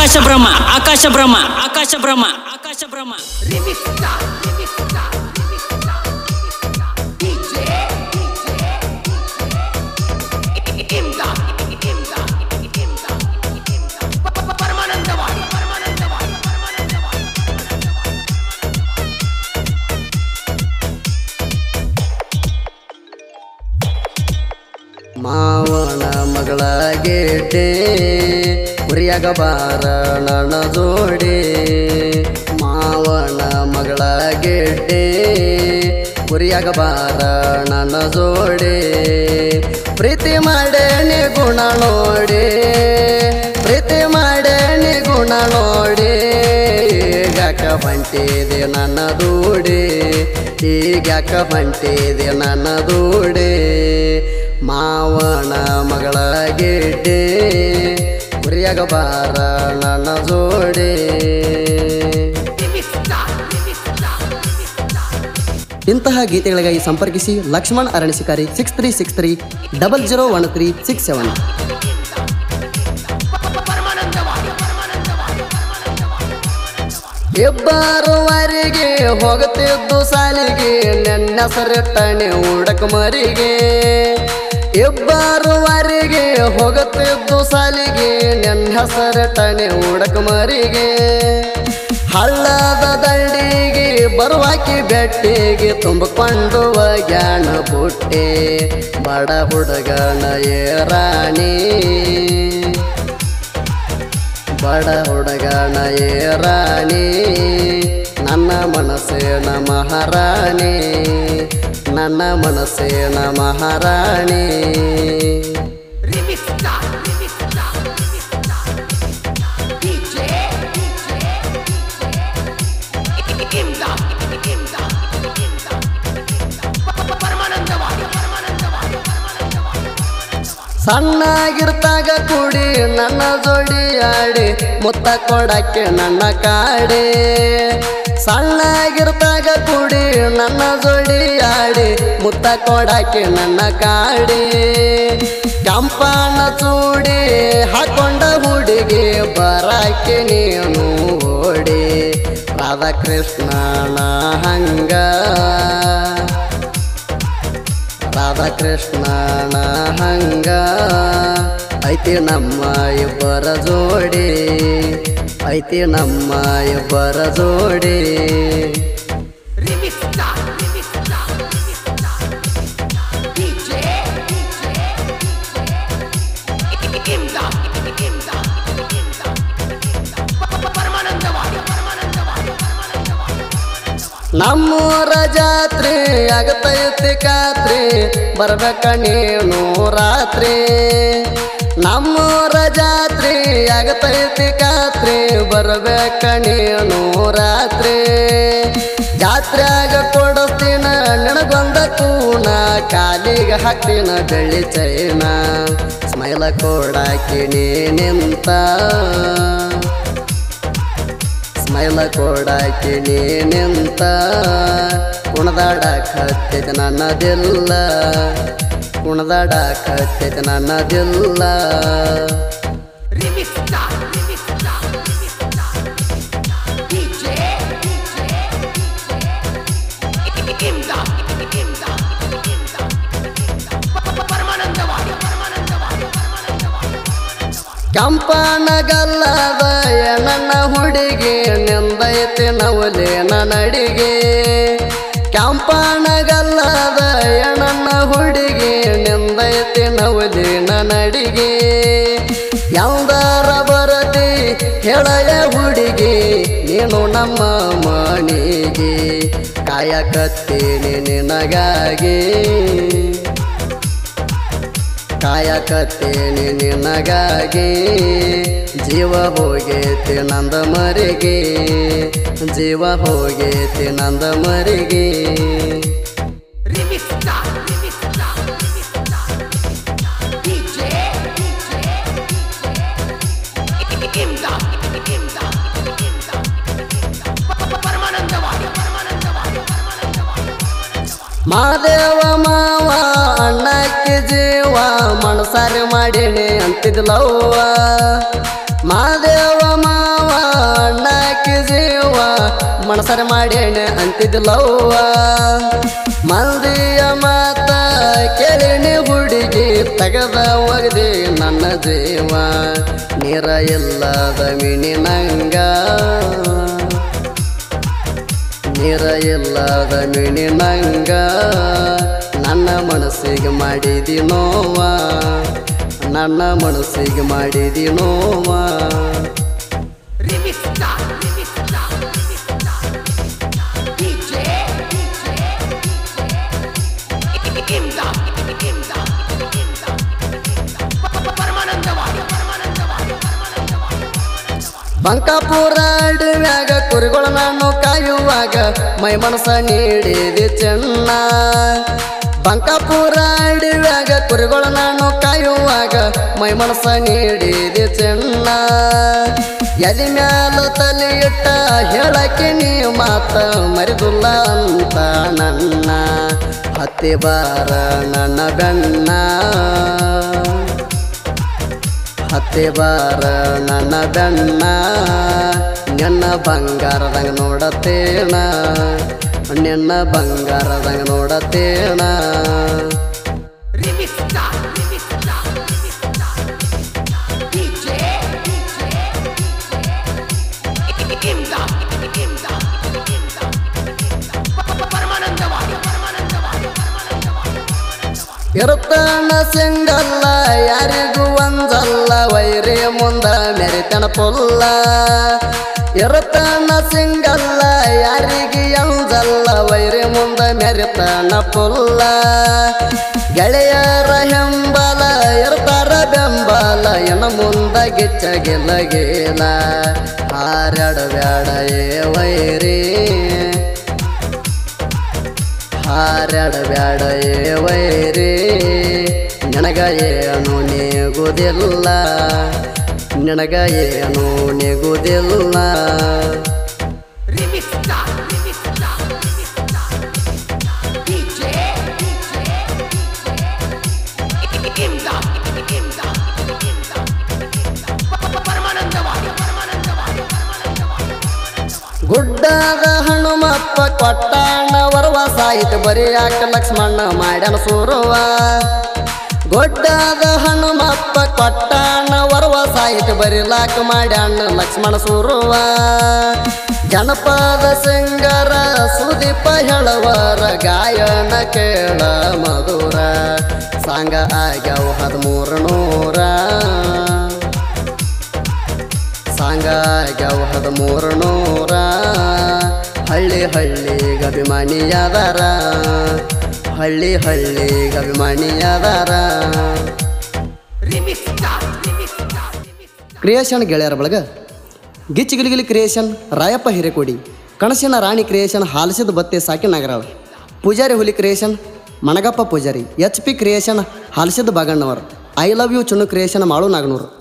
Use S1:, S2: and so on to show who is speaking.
S1: ಆಕಾಶ ಬ್ರಹ್ಮ ಆಕಾಶ ಬ್ರಹ್ಮ ಆಕಾಶ ಬ್ರಹ್ಮ ಆಕಾಶ ಬ್ರಹ್ಮ
S2: ಪರಮಾನಂದವಾಡಿ ಪರಮಾನಂದವಾಡಿ ಪರಮಾನಂದವಾಡಿ
S3: ಮಾವನ ಮಗಳ ಗೆಡ್ಡೆ ಕುರಿಯಾಗ ಬಾರ ನನ್ನ ಜೋಡಿ ಮಾವನ ಮಗಳ ಗೆಡ್ಡೆ ಕುರಿಯಾಗ ಬಾರ ನನ್ನ ಜೋಡಿ ಪ್ರೀತಿ ಮಾಡೇನಿ ಗುಣ ನೋಡಿ ಪ್ರೀತಿ ಮಾಡೇನಿ ಗುಣ ನೋಡಿ ಈಗಾಕ ಬಂಟಿದೆ ನನ್ನ ದೂಡಿ ಈಗಾಕ ಬಂಟಿದೆ ನನ್ನ ದೂಡಿ ಮಾವನ ಮಗಳ ಗೆಡ್ಡೆ ಕುರಿಯಾಗ ಬಾರ ನನ್ನ ಜೋಡಿ ಇಂತಹ ಗೀತೆಗಳಿಗಾಗಿ ಸಂಪರ್ಕಿಸಿ ಲಕ್ಷ್ಮಣ್ ಅರಣಿಸಿಕಾರಿ six three six three double zero one three six seven
S2: Paramanandawadi Paramanandawadi Paramanandawadi
S3: ಇಬ್ಬರುವರೆಗೆ ಹೋಗುತ್ತಿದ್ದು ಸಾಲಿಗೆ ನನ್ನ ಸರಟ್ಟಣೆ ಉಡಕ ಮರಿಗೆ ಇಬ್ಬರುವರೆಗೆ ಹೋಗುತ್ತಿದ್ದು ಸಾಲಿಗೆ ನನ್ನ ಹೆಸರಟಣೆ ಉಡಕ ಮರಿಗೆ ಹಳ್ಳದ ದಂಡಿಗೆ ಬರುವಾಕಿ ಬೆಟ್ಟಿಗೆ ತುಂಬಿಕೊಂಡು ಒಗ್ಯಾಣ ಬುಟ್ಟೆ ಬಡ ಹುಡುಗನ ಏ ರಾಣಿ ಬಡ ಹುಡುಗನ ಏ ರಾಣಿ ನನ್ನ ಮನಸ್ಸಿನ ಮಹಾರಾಣಿ ನನ್ನ ಮನಸ್ಸಿನ ಮಹಾರಾಣಿ
S2: remix star remix star remix star DJ DJ ಇಮ್ದಾ ಇಮ್ದಾ ಇಮ್ದಾ ಪರಮಾನಂದವಾಡಿ ಪರಮಾನಂದವಾಡಿ ಪರಮಾನಂದವಾಡಿ
S3: ಸಣ್ಣಾಗಿರ್ತಾಗ ಕೂಡಿ ನನ್ನ ಜೋಡಿ ಆಡಿ ಮುತ್ತ ಕೊಡಕ್ಕೆ ನನ್ನ ಕಾಡಿ ಸಣ್ಣಾಗಿರ್ತಾಗ ಕೂಡಿ ನನ್ನ ಜೋಡಿ ಆಡಿ ಮುತ್ತ ಕೊಡಕ್ಕೆ ನನ್ನ ಕಾಡಿ ಕೆಂಪನ ಚೂಡಿ ಹಾಕೊಂಡ ಹುಡುಗಿ ಬರಕ್ಕೆ ನೀನು ಓಡಿ ರಾಧಾಕೃಷ್ಣನ ಹಂಗ ರಾಧಾಕೃಷ್ಣನ ಹಂಗ ಐತಿ ನಮ್ಮ ಇಬ್ಬರ ಜೋಡಿ ಐತಿ ನಮ್ಮ ಇಬ್ಬರ ಜೋಡಿ
S2: remix star remix star remix star DJ DJ ಇಮ್ದಾ ಇಮ್ದಾ ಇಮ್ದಾ ಪರಮಾನಂದವಾಡಿ ಪರಮಾನಂದವಾಡಿ ಪರಮಾನಂದವಾಡಿ
S3: ನಮ್ಮೂರ ಜಾತ್ರೆ ಆಗತೈತಿ ಖಾತ್ರಿ ಬರ್ಬೇಕ ನೀನು ರಾತ್ರಿ ನಮ್ಮೂರ ಜಾತ್ರೆ ಆಗತೈತಿ ಖಾತ್ರಿ ಬರ್ಬೇಕ ನೀನು ರಾತ್ರಿ ಜಾತ್ರ್ಯಾಗ ಕೊಡಿಸ್ತೀನ ನಿನಗೊಂದ ಕೂನ ಕಾಲಿಗೆ ಹಾಕ್ತೀನ ಬೆಳ್ಳಿ ಚೈನ ಸ್ಮೈಲ ಕೊಡಾಕಿ ನೀ ನಿಂತ ಸ್ಮೈಲ ಕೊಡಾಕಿ ನೀ ನಿಂತ ಕುಣದಾಡಕ್ ಹತ್ತೈತಿ ನನ್ನದಿಲ್ಲ ಕುಣದಾಡಕ್ ಹತ್ತೈತಿ ನನ್ನದಿಲ್ಲ
S2: remix star remix star remix star DJ DJ ಇಮ್ದಾ ಇಮ್ದಾ ಇಮ್ದಾ ಪರಮಾನಂದವಾಡಿ ಪರಮಾನಂದವಾಡಿ ಪರಮಾನಂದವಾಡಿ
S3: ಕೆಂಪನಗಲ್ಲದ ನನ್ನ ಹುಡುಗಿ ನಿಂದೈತಿ ನವಲೆ ನಡಿಗೆ ಕೆಂಪನಗಲ್ಲದ ನನ್ನ ಹುಡುಗಿ ನಿಂದೈತಿ ನವಲೆ ನಡಿಗೆ ಯಾವ್ದಾರ ಬರತಿ ಹೇಳಯ ಹುಡುಗಿ ನೀನು ನಮ್ಮ ಮಣಿಗೆ ಕಾಯಕತ್ತೀನಿ ನಿನಗಾಗಿ ಕಾಯಕತ್ತೇನೆ ನಿನಗಾಗಿ ಜೀವ ಹೋಗೈತಿ ನಂದ ಮರಿಗೆ ಜೀವ ಹೋಗೈತಿ ನಂದ ಮರಿಗೆ
S2: remix star remix star remix star DJ DJ ಇಮ್ದಾ ಇಮ್ದಾ ಇಮ್ದಾ ಪರಮಾನಂದವಾಡಿ ಪರಮಾನಂದವಾಡಿ ಪರಮಾನಂದವಾಡಿ
S3: ಮಾದೇವ ಮಾವ ಅಣ್ಣಕ್ಕೆ ಜೀವ ಮನಸಾರಿ ಮಾಡೀನಿ ಅಂತಿದ್ಲವ್ವ ಮಾದೇವ ಮಾವ ಮನಸರ ಮಾಡೇನೆ ಅಂತಿದ್ದಿಲ್ಲವ್ವ ಮಂದಿಯ ಮಾತ ಕೇಳಿನಿ ಹುಡುಗಿ ತೆಗದ ಒಗದಿ ನನ್ನ ಜೀವ ನೀರ ಇಲ್ಲದ ಮಿಣಿ ನಂಗ ನೀರ ಇಲ್ಲದ ಮಿಣಿ ನಂಗ ನನ್ನ ಮನಸ್ಸಿಗೆ ಮಾಡಿದಿ ನೋವ ನನ್ನ ಮನಸ್ಸಿಗೆ ಮಾಡಿದಿ ನೋವ
S2: Remix star, remix star, remix star. DJ, DJ, Imdad, Imdad, Imdad. Paramanandawadi Paramanandawadi Paramanandawadi
S3: Bankapura ಅಡವ್ಯಾಗ ಕುರಿಗಳ ನಾನು ಕಾಯುವಾಗ ಮೈ ಮನಸ ನೀಡಿದೆ ಚೆನ್ನ ಬಂಕಾಪುರ ಅಡವ್ಯಾಗ ಕುರಿಗಳ ನಾನು ಕಾಯುವಾಗ ಮೈ ಮನಸ ನೀಡಿದೆ ಚೆನ್ನ ಎದಿ ಮ್ಯಾಲ ತಲೆ ಇಟ್ಟ ಹೇಳಕ್ಕೆ ನೀ ಮಾತ ಮರಿದುಲ್ಲ ಅಂತ ನನ್ನ ಹತ್ತಿ ಬಾರ ನನ್ನ ಬೆನ್ನ ಹತ್ತೆ ಬಾರ ನನ್ನ ಬೆನ್ನ ನಿನ್ನ ಬಂಗಾರದಂಗ ನೋಡತ್ತೇಣ ನಿನ್ನ ಬಂಗಾರದಂಗ ನೋಡತ್ತೇಣ
S2: Remix star, remix star, remix star. DJ, DJ, Imdad, Imdad, Imdad. Paramanandawadi Paramanandawadi Paramanandawadi
S3: ಇರುತ್ತಾನ ಸಿಂಗಲ್ಲ ಯಾರಿಗೂ ಒಂದಲ್ಲ ವೈರಿ ಮುಂದ ಮೆರಿತನ ಪುಲ್ಲ ಇರುತ್ತಾನ ಸಿಂಗಲ್ಲ ಯಾರಿಗೆ ಎಂದಲ್ಲ ವೈರಿ ಮುಂದ ಮೆರಿತನ ಪುಲ್ಲ ಗೆಳೆಯರ ಹೆಂಬಲ ಇರ್ತಾರ ಬೆಂಬಲ ಇನ್ನು ಮುಂದ ಗಿಚ್ಚ ಗೆಲ್ಲ ಹಾರಾಡಬೇಡ ಏ ವೈರಿ ಹಾರಾಡಬೇಡ ಏ ವೈರಿ ನಿನಗ ಏನು ನೀಗುವುದಿಲ್ಲ ನಿನಗ ಏನು ನೀಗುವುದಿಲ್ಲ
S2: Remix star, remix star, remix star. DJ, DJ, Imdad, Imdad, Imdad. Paramanandawadi Paramanandawadi Paramanandawadi
S3: ಗುಡ್ಡದ ಹನುಮಪ್ಪ ಕೊಟ್ಟಾಣ ವರವ ಸಾಹಿತ್ಯ ಬರಿಯಾಕ ಲಕ್ಷ್ಮಣ ಮಾಡ್ಯಾನ ಸೂರುವ ಗುಡ್ಡದ ಹನುಮಪ್ಪ ಕೊಟ್ಟಾಣ ವರವ ಸಾಹಿತ್ಯ ಬರಿಲಾಕ ಮಾಡ್ಯಾನ ಲಕ್ಷ್ಮಣ ಸೂರುವ ಜನಪದ ಸಿಂಗರ ಸುದೀಪ ಹೇಳವರ ಗಾಯನ ಕೇಳ ಮಧುರ ಸಾಂಗ ಆಗ್ಯಾವ ಹದಿಮೂರು ನೂರ ಸಾಂಗಾಗ್ಯಾವ ಹದಿಮೂರು ನೂರ ಹಳ್ಳಿ ಹಳ್ಳಿಗೆ ಅಭಿಮಾನಿಯಾದಾರ ಹಳ್ಳಿ ಹಳ್ಳಿಗೆ ಅಭಿಮಾನಿಯಾದಾರ
S2: Remix star, remix star, remix star.
S3: Creation ಗೆಳೆಯರ ಬಳಗ ಗಿಚ್ಚಿಗಿಲಿಗಿಲಿ ಕ್ರಿಯೇಷನ್ ರಾಯಪ್ಪ ಹಿರೇಕೋಡಿ ಕಣಸಿನ ರಾಣಿ ಕ್ರಿಯೇಷನ್ ಹಾಲಿಸಿದ ಬತ್ತೆ ಸಾಕಿ ನಗರಾಳ ಪೂಜಾರಿ ಹುಲಿ creation Managappa Pujari H P creation ಹಾಲಿಸಿದ ಬಾಗಣ್ಣವರು ಐ ಲವ್ ಯು ಚುಣ್ಣು ಕ್ರಿಯೇಷನ್ ಮಾಳು ನಾಗನೂರು